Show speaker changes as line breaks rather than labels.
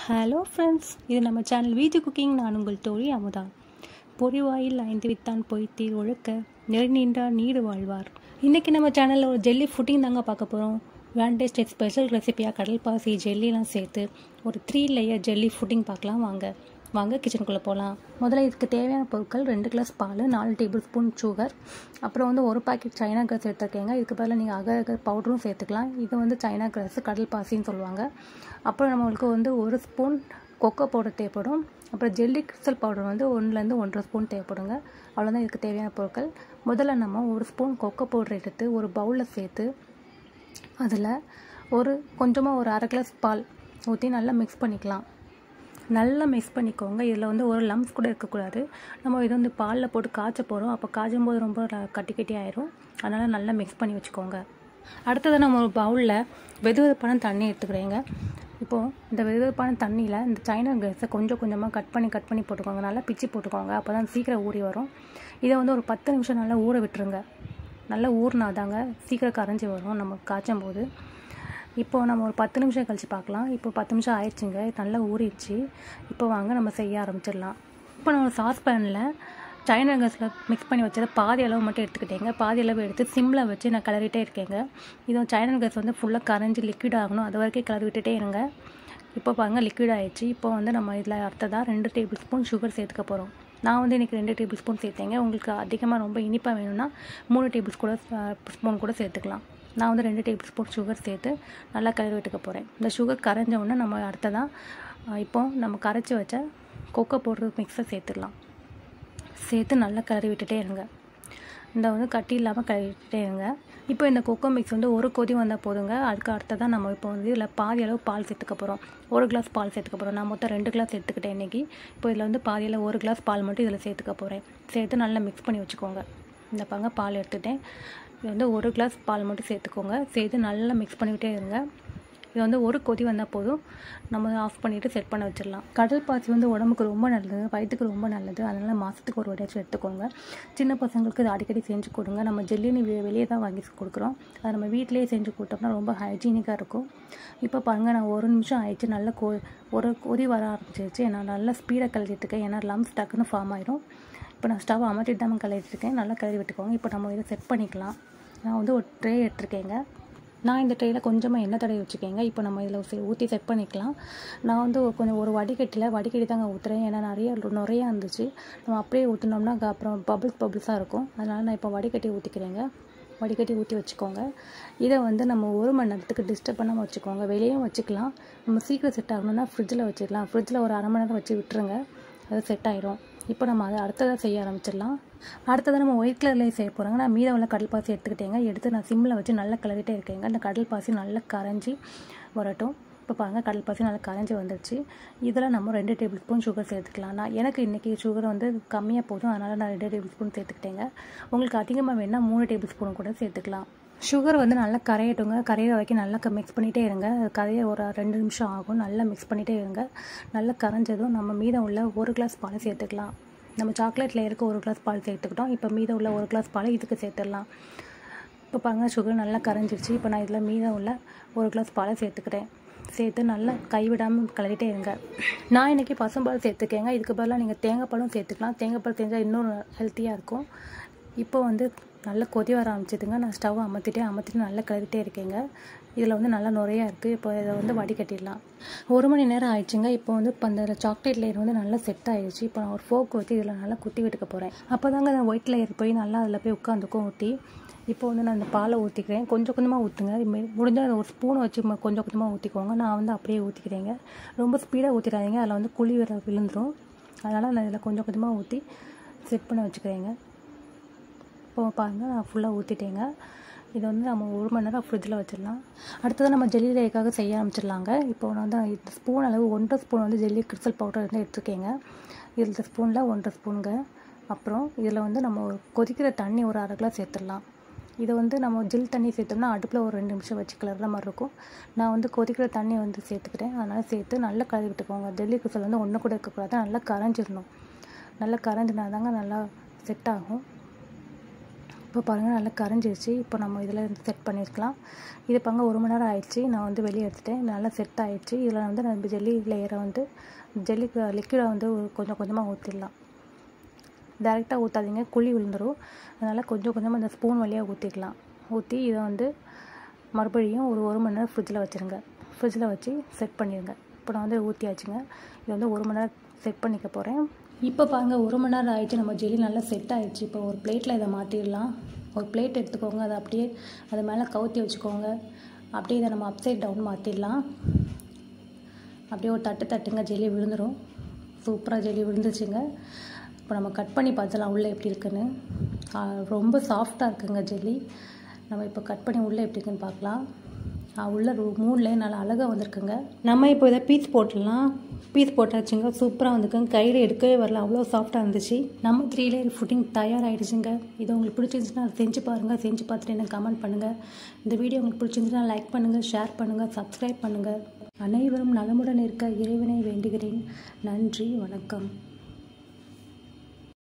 hello friends இது நம்ம channel வீட்டு குக்கிங் நான் உங்கள் தோழி அமுதா பொறிவாயில் ஐந்து வித்தான் பொய்த்தீர் ஒழுக்க நெருநீண்டார் நீடு வாழ்வார் இன்றைக்கி நம்ம சேனலில் ஒரு ஜெல்லி ஃபுட்டிங் தாங்க பார்க்க போகிறோம் வேண்டேஸ்ட் ஸ்பெஷல் ரெசிபியாக கடல் பாசி ஜெல்லிலாம் சேர்த்து ஒரு த்ரீ லேயர் ஜெல்லி ஃபுட்டிங் பார்க்கலாம் வாங்க வாங்க கிச்சனுக்குள்ளே போகலாம் முதல்ல இதுக்கு தேவையான பொருட்கள் ரெண்டு கிளாஸ் பால் நாலு டேபிள் ஸ்பூன் சுகர் அப்புறம் வந்து ஒரு பாக்கெட் சைனா கிராஸ் எடுத்துருக்கீங்க இதுக்கு பதிலாக நீங்கள் அகர் அகர் பவுடரும் சேர்த்துக்கலாம் இது வந்து சைனா கிராஸ் கடல் பாசின்னு சொல்லுவாங்க அப்புறம் நம்மளுக்கு வந்து ஒரு ஸ்பூன் கொக்கோ பவுடர் தேவைப்படும் அப்புறம் ஜெல்லி கிறிஸ்டல் பவுடர் வந்து ஒன்றுலேருந்து ஒன்றரை ஸ்பூன் தேவைப்படுங்க அவ்வளோதான் இதுக்கு தேவையான பொருட்கள் முதல்ல நம்ம ஒரு ஸ்பூன் கொக்கோ பவுடர் எடுத்து ஒரு பவுலில் சேர்த்து அதில் ஒரு கொஞ்சமாக ஒரு அரை கிளாஸ் பால் ஊற்றி நல்லா மிக்ஸ் பண்ணிக்கலாம் நல்லா மிக்ஸ் பண்ணிக்கோங்க இதில் வந்து ஒரு லம்ஸ் கூட இருக்கக்கூடாது நம்ம இது வந்து பாலில் போட்டு காய்ச்ச போகிறோம் அப்போ காய்ச்சும் போது ரொம்ப கட்டி கட்டி ஆயிரும் அதனால் நல்லா மிக்ஸ் பண்ணி வச்சுக்கோங்க அடுத்தது நம்ம ஒரு பவுலில் வெது வெதுப்பான தண்ணி எடுத்துக்கிறேங்க இப்போது இந்த வெது வெதுப்பான தண்ணியில் இந்த சைனா கேஸை கொஞ்சம் கொஞ்சமாக கட் பண்ணி கட் பண்ணி போட்டுக்கோங்க நல்லா பிச்சு போட்டுக்கோங்க அப்போ தான் சீக்கிரம் ஊறி வரும் இதை வந்து ஒரு பத்து நிமிஷம் நல்லா ஊற விட்டுருங்க நல்லா ஊறினாதாங்க சீக்கிரம் கரைஞ்சி வரும் நம்ம காய்ச்சும் போது இப்போது நம்ம ஒரு பத்து நிமிஷம் கழித்து பார்க்கலாம் இப்போ பத்து நிமிஷம் ஆயிடுச்சுங்க நல்லா ஊறிடுச்சு இப்போ வாங்க நம்ம செய்ய ஆரம்பிச்சிடலாம் இப்போ நம்ம சாஸ் பேனில் சைனா கேஸில் மிக்ஸ் பண்ணி வச்சதை பாதி அளவு மட்டும் எடுத்துக்கிட்டேங்க பாதி அளவு எடுத்து சிம்மில் வச்சு நான் கிளறிட்டே இருக்கேங்க இது சைனா கேஸ் வந்து ஃபுல்லாக கரைஞ்சி லிக்விட் ஆகணும் அது வரைக்கும் கிளறி விட்டுட்டே இருங்க இப்போ பாருங்கள் லிக்விட் ஆகிடுச்சு இப்போ வந்து நம்ம இதில் அடுத்ததாக ரெண்டு டேபிள் ஸ்பூன் சுகர் சேர்த்துக்க போகிறோம் நான் வந்து இன்றைக்கி ரெண்டு டேபிள் ஸ்பூன் சேர்த்தேங்க உங்களுக்கு அதிகமாக ரொம்ப இனிப்பாக வேணும்னா மூணு டேபிள் கூட ஸ்பூன் கூட சேர்த்துக்கலாம் நான் வந்து ரெண்டு டேபிள் ஸ்பூன் சுகர் சேர்த்து நல்லா கிளறி விட்டுக்க போகிறேன் இந்த சுகர் கரைஞ்ச உடனே நம்ம அடுத்ததாக இப்போ நம்ம கரைச்சி வச்ச கொக்கோ பவுடர் மிக்ஸை சேர்த்துடலாம் சேர்த்து நல்லா கிளறி விட்டுட்டே இருங்க இந்த வந்து கட்டி இல்லாமல் கிளறி விட்டுட்டே இருங்க இப்போ இந்த கொக்கோ மிக்ஸ் வந்து ஒரு கொதி வந்தால் போதுங்க அதுக்கு அடுத்ததான் நம்ம இப்போ வந்து இதில் பாதி அளவு பால் சேர்த்துக்க போகிறோம் ஒரு கிளாஸ் பால் சேர்த்துக்க போகிறோம் நான் மொத்தம் ரெண்டு கிளாஸ் எடுத்துக்கிட்டேன் இன்றைக்கி இப்போ இதில் வந்து பாதியில் ஒரு கிளாஸ் பால் மட்டும் இதில் சேர்த்துக்க போகிறேன் சேர்த்து நல்லா மிக்ஸ் பண்ணி வச்சுக்கோங்க இந்த பாங்க பால் எடுத்துகிட்டேன் இது வந்து ஒரு கிளாஸ் பால் மட்டும் சேர்த்துக்கோங்க சேர்த்து நல்லா மிக்ஸ் பண்ணிக்கிட்டே இருங்க இது வந்து ஒரு கொதி வந்தால் போதும் நம்ம ஆஃப் பண்ணிவிட்டு செட் பண்ண வச்சிடலாம் கடல் பாசி வந்து உடம்புக்கு ரொம்ப நல்லது வயிற்றுக்கு ரொம்ப நல்லது அதனால் மாதத்துக்கு ஒரு வடையாச்சும் எடுத்துக்கோங்க சின்ன பசங்களுக்கு இது அடிக்கடி செஞ்சு கொடுங்க நம்ம ஜெல்லினி வெளியே தான் வாங்கி கொடுக்குறோம் அதை நம்ம வீட்டிலேயே செஞ்சு கொடுத்தோம்னா ரொம்ப ஹைஜீனிக்காக இருக்கும் இப்போ பாருங்கள் நான் ஒரு நிமிஷம் ஆயிடுச்சு நல்லா கொ ஒரு கொதி வர ஆரம்பிச்சிருச்சு நான் நல்லா ஸ்பீடாக கழுவிட்டுருக்கேன் ஏன்னா லம்ஸ் டக்குன்னு ஃபார்ம் ஆயிரும் இப்போ நான் ஸ்டவ் அமர்த்திட்டு தான் கழுவிட்டுருக்கேன் நல்லா கழுவி விட்டுக்கோங்க இப்போ நம்ம இதை செட் பண்ணிக்கலாம் நான் வந்து ஒரு ட்ரே எடுத்துருக்கேங்க நான் இந்த ட்ரேயில் கொஞ்சமாக எண்ணெய் தடவி வச்சுக்கேங்க இப்போ நம்ம இதில் ஊற்றி செட் பண்ணிக்கலாம் நான் வந்து கொஞ்சம் ஒரு வடிகட்டியில் வடிகட்டி தாங்க ஊற்றுறேன் ஏன்னா நிறைய நிறையா இருந்துச்சு நம்ம அப்படியே ஊற்றினோம்னா அப்புறம் பபிள்ஸ் பபிள்ஸாக இருக்கும் அதனால் நான் இப்போ வடிகட்டி ஊற்றிக்கிறேங்க வடிகட்டி ஊற்றி வச்சுக்கோங்க இதை வந்து நம்ம ஒரு மணி நேரத்துக்கு டிஸ்டர்ப் பண்ணாமல் வச்சுக்கோங்க வெளியும் வச்சுக்கலாம் நம்ம சீக்கிரம் செட் ஆகணும்னா ஃப்ரிட்ஜில் வச்சுக்கலாம் ஃப்ரிட்ஜில் ஒரு அரை மணி நேரம் வச்சு விட்டுருங்க அது செட் ஆயிரும் இப்போ நம்ம அதை அடுத்ததாக செய்ய ஆரம்பிச்சிடலாம் அடுத்ததாக நம்ம ஒயிட் கலர்லேயே செய்ய போகிறாங்க நான் மீதம் உள்ள கடல் பாசி எடுத்துக்கிட்டேங்க எடுத்து நான் சிம்மில் வச்சு நல்லா கிளறிட்டே இருக்கேங்க அந்த கடல் பாசி நல்லா கரைஞ்சி வரட்டும் இப்போ பாருங்கள் கடல் பாசி நல்லா கரைஞ்சி வந்துடுச்சு இதில் நம்ம ரெண்டு டேபிள் ஸ்பூன் சுகர் சேர்த்துக்கலாம் நான் எனக்கு இன்றைக்கி சுகர் வந்து கம்மியாக போதும் அதனால் நான் ரெண்டு டேபிள் ஸ்பூன் சேர்த்துக்கிட்டேங்க உங்களுக்கு அதிகமாக வேணால் மூணு டேபிள் ஸ்பூன் கூட சேர்த்துக்கலாம் சுகர் வந்து நல்லா கரையட்டுங்க கரையிற வரைக்கும் நல்லா மிக்ஸ் பண்ணிகிட்டே இருங்க கரைய ஒரு ரெண்டு நிமிஷம் ஆகும் நல்லா மிக்ஸ் பண்ணிகிட்டே இருங்க நல்லா கரைஞ்சதும் நம்ம மீதம் உள்ள ஒரு கிளாஸ் பால் சேர்த்துக்கலாம் நம்ம சாக்லேட்டில் இருக்க ஒரு கிளாஸ் பால் சேர்த்துக்கிட்டோம் இப்போ மீதம் உள்ள ஒரு கிளாஸ் பால் இதுக்கு சேர்த்துடலாம் இப்போ பாருங்க சுகர் நல்லா கரைஞ்சிருச்சு இப்போ நான் இதில் மீதம் உள்ள ஒரு கிளாஸ் பாலை சேர்த்துக்கிறேன் சேர்த்து நல்லா கைவிடாமல் கிளறிட்டே இருங்க நான் இன்றைக்கி பசும்பால் சேர்த்துக்கேங்க இதுக்கு பதிலாக நீங்கள் தேங்காய் பாலும் சேர்த்துக்கலாம் தேங்காய் பால் செஞ்சால் இன்னும் ஹெல்த்தியாக இருக்கும் இப்போ வந்து நல்லா கொதி வர ஆரம்பிச்சதுங்க நான் ஸ்டவ் அமர்த்திட்டே அமர்த்திட்டு நல்லா கிளறிட்டே இருக்கேங்க இதில் வந்து நல்லா நுறையா இருக்குது இப்போ இதை வந்து வடிகட்டிடலாம் ஒரு மணி நேரம் ஆயிடுச்சுங்க இப்போ வந்து இப்போ அந்த சாக்லேட் லேயர் வந்து நல்லா செட் ஆயிடுச்சு இப்போ நான் ஒரு ஃபோக் வச்சு இதில் நல்லா குத்தி விட்டுக்க போகிறேன் அப்போ தாங்க அந்த ஒயிட் லேயர் போய் நல்லா அதில் போய் உட்காந்துக்கும் ஊற்றி இப்போ வந்து நான் அந்த பாலை ஊற்றிக்கிறேன் கொஞ்சம் கொஞ்சமாக ஊற்றுங்க முடிஞ்சால் ஒரு ஸ்பூனை வச்சு கொஞ்சம் கொஞ்சமாக ஊற்றிக்கோங்க நான் வந்து அப்படியே ஊற்றிக்கிறேங்க ரொம்ப ஸ்பீடாக ஊற்றிடாதீங்க அதில் வந்து குழி வர விழுந்துடும் அதனால் நான் இதில் கொஞ்சம் கொஞ்சமாக ஊற்றி செட் பண்ண வச்சுக்கிறேங்க இப்போ பாருங்கள் நான் ஃபுல்லாக ஊற்றிட்டேங்க இதை வந்து நம்ம ஒரு மணி நேரம் ஃப்ரிட்ஜில் வச்சிடலாம் அடுத்தது நம்ம ஜெல்லி லேக்காக செய்ய ஆரம்பிச்சிடலாங்க இப்போ நான் வந்து இந்த ஸ்பூன் அளவு ஒன்றரை ஸ்பூன் வந்து ஜெல்லி கிறிஸ்டல் பவுடர் வந்து எடுத்துருக்கேங்க இதில் ஸ்பூனில் ஒன்றரை ஸ்பூனுங்க அப்புறம் இதில் வந்து நம்ம கொதிக்கிற தண்ணி ஒரு அரை கிளாஸ் சேர்த்துடலாம் இதை வந்து நம்ம ஜில் தண்ணி சேர்த்தோம்னா அடுப்பில் ஒரு ரெண்டு நிமிஷம் வச்சு கிளற மாதிரி இருக்கும் நான் வந்து கொதிக்கிற தண்ணி வந்து சேர்த்துக்கிட்டேன் அதனால் சேர்த்து நல்லா கழுவி விட்டுக்கோங்க ஜெல்லி கிறிஸ்டல் வந்து ஒன்று கூட இருக்கக்கூடாது நல்லா கரைஞ்சிடணும் நல்லா கரைஞ்சினா தாங்க நல்லா செட் ஆகும் இப்போ இப்போ பாருங்கள் நல்லா கரைஞ்சிருச்சு இப்போ நம்ம இதில் இருந்து செட் பண்ணியிருக்கலாம் இது பாங்க ஒரு மணி நேரம் ஆயிடுச்சு நான் வந்து வெளியே எடுத்துட்டேன் நல்லா செட் ஆயிடுச்சு இதில் வந்து நம்ம ஜெல்லி லேயரை வந்து ஜெல்லி லிக்விடை வந்து கொஞ்சம் கொஞ்சமாக ஊற்றிடலாம் டேரெக்டாக ஊற்றாதீங்க குழி விழுந்துடும் அதனால் கொஞ்சம் கொஞ்சமாக இந்த ஸ்பூன் வழியாக ஊற்றிக்கலாம் ஊற்றி இதை வந்து மறுபடியும் ஒரு ஒரு மணி நேரம் ஃப்ரிட்ஜில் வச்சுருங்க ஃப்ரிட்ஜில் வச்சு செட் பண்ணிடுங்க இப்போ நான் வந்து ஊற்றியாச்சுங்க இது வந்து ஒரு மணி நேரம் செட் பண்ணிக்க போகிறேன் இப்போ பாருங்கள் ஒரு மணி நேரம் ஆயிடுச்சு நம்ம ஜெல்லி நல்லா செட் ஆயிடுச்சு இப்போ ஒரு பிளேட்டில் இதை மாற்றிடலாம் ஒரு பிளேட் எடுத்துக்கோங்க அதை அப்படியே அது மேலே கவுத்தி வச்சுக்கோங்க அப்படியே இதை நம்ம அப்சைட் டவுன் மாற்றிடலாம் அப்படியே ஒரு தட்டு தட்டுங்க ஜெல்லி விழுந்துடும் சூப்பராக ஜெல்லி விழுந்துச்சுங்க இப்போ நம்ம கட் பண்ணி பார்த்துலாம் உள்ளே எப்படி இருக்குன்னு ரொம்ப சாஃப்டாக இருக்குங்க ஜெல்லி நம்ம இப்போ கட் பண்ணி உள்ளே எப்படி இருக்குன்னு பார்க்கலாம் உள்ள மூணு லைன் நல்லா அழகாக வந்திருக்குங்க நம்ம இப்போ இதை பீஸ் போட்டுடலாம் பீஸ் போட்டாச்சுங்க சூப்பராக வந்துருக்குங்க கையில் எடுக்கவே வரல அவ்வளோ சாஃப்டாக இருந்துச்சு நம்ம த்ரீ லேயர் ஃபுட்டிங் தயாராகிடுச்சுங்க இது உங்களுக்கு பிடிச்சிருந்துச்சுன்னா செஞ்சு பாருங்கள் செஞ்சு பார்த்துட்டு எனக்கு கமெண்ட் பண்ணுங்கள் இந்த வீடியோ உங்களுக்கு பிடிச்சிருந்துச்சுன்னா லைக் பண்ணுங்கள் ஷேர் பண்ணுங்கள் சப்ஸ்கிரைப் பண்ணுங்கள் அனைவரும் நலமுடன் இருக்க இறைவனை வேண்டுகிறேன் நன்றி வணக்கம்